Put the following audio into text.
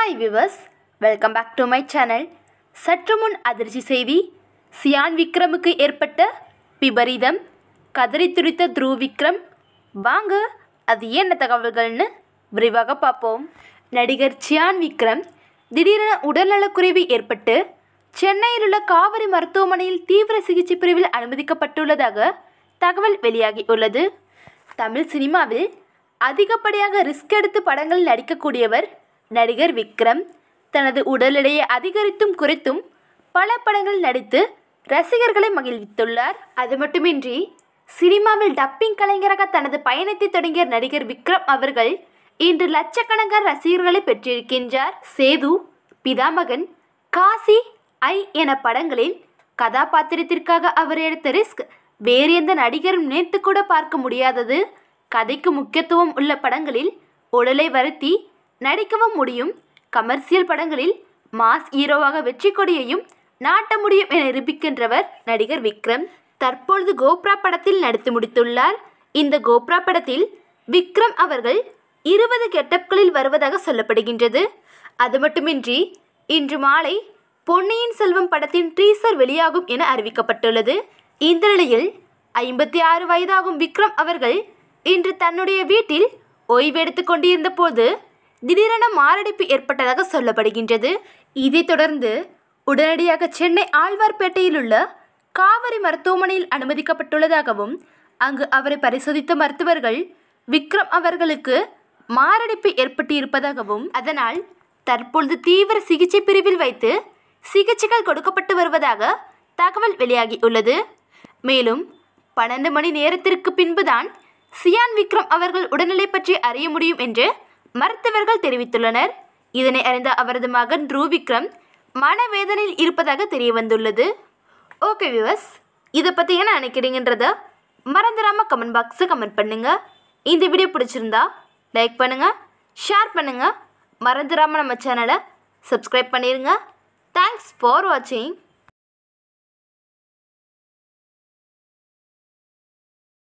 hi viewers welcome back to my channel சற்று முன் அதிர்ச்சி செய்தி சியான் விக்ரமுக்கு ஏற்பட்ட விபரீதம் கதறி துடித்த த்ருவ் விக்ரம் வாங்க அது என்ன தகவல்கள்னு விரிவாக பார்ப்போம் நடிகர் சியான் விக்ரம் திடீரென உடல்நலக்குறைவு ஏற்பட்டு சென்னையில் உள்ள காவிரி மருத்துவமனையில் தீவிர சிகிச்சை பிரிவில் அனுமதிக்கப்பட்டுள்ளதாக தகவல் வெளியாகியுள்ளது தமிழ் சினிமாவில் அதிகப்படியாக ரிஸ்க் எடுத்து படங்களில் நடிக்கக்கூடியவர் நடிகர் விக்ரம் தனது உடல் எடையை அதிகரித்தும் குறைத்தும் பல படங்களில் நடித்து ரசிகர்களை மகிழ்வித்துள்ளார் அது மட்டுமின்றி சினிமாவில் டப்பிங் கலைஞராக தனது பயணத்தை தொடங்கிய நடிகர் விக்ரம் அவர்கள் இன்று லட்சக்கணக்கான ரசிகர்களை பெற்றிருக்கின்றார் சேது பிதாமகன் காசி ஐ என படங்களில் கதாபாத்திரத்திற்காக அவர் எடுத்த ரிஸ்க் வேறு எந்த நடிகரும் நினைத்து கூட பார்க்க முடியாதது கதைக்கு முக்கியத்துவம் உள்ள படங்களில் உடலை வருத்தி நடிக்கவும் முடியும் கமர்சியல் படங்களில் மாஸ் ஹீரோவாக வெற்றி கொடியையும் நாட்ட முடியும் என நிரூபிக்கின்றவர் நடிகர் விக்ரம் தற்பொழுது கோப்ரா படத்தில் நடித்து முடித்துள்ளார் இந்த கோப்ரா படத்தில் விக்ரம் அவர்கள் இருபது கெட்டப்களில் வருவதாக சொல்லப்படுகின்றது அது மட்டுமின்றி இன்று மாலை பொன்னியின் செல்வம் படத்தின் டீசர் வெளியாகும் என அறிவிக்கப்பட்டுள்ளது இந்த நிலையில் ஐம்பத்தி ஆறு வயதாகும் விக்ரம் அவர்கள் இன்று தன்னுடைய வீட்டில் ஓய்வெடுத்து கொண்டிருந்த போது திடீரென மாரடைப்பு ஏற்பட்டதாக சொல்லப்படுகின்றது இதைத் தொடர்ந்து உடனடியாக சென்னை ஆழ்வார்பேட்டையில் உள்ள காவிரி மருத்துவமனையில் அனுமதிக்கப்பட்டுள்ளதாகவும் அங்கு அவரை பரிசோதித்த மருத்துவர்கள் விக்ரம் அவர்களுக்கு மாரடைப்பு ஏற்பட்டு இருப்பதாகவும் அதனால் தற்பொழுது தீவிர சிகிச்சை பிரிவில் வைத்து சிகிச்சைகள் கொடுக்கப்பட்டு வருவதாக தகவல் வெளியாகியுள்ளது மேலும் பன்னெண்டு மணி நேரத்திற்கு பின்புதான் சியான் விக்ரம் அவர்கள் உடல்நிலை பற்றி அறிய முடியும் என்று மருத்துவர்கள் தெரிவித்துள்ளனர் இதனை அறிந்த அவரது மகன் த்ருவ் விக்ரம் மனவேதனையில் இருப்பதாக தெரிய வந்துள்ளது ஓகே விவஸ் இதை பற்றி என்ன நினைக்கிறீங்கன்றத மறந்துடாமல் கமெண்ட் பாக்ஸில் கமெண்ட் பண்ணுங்கள் இந்த வீடியோ பிடிச்சிருந்தா லைக் பண்ணுங்கள் ஷேர் பண்ணுங்கள் மறந்துடாமல் நம்ம சேனலை சப்ஸ்கிரைப் பண்ணிடுங்க தேங்க்ஸ் ஃபார் வாட்சிங்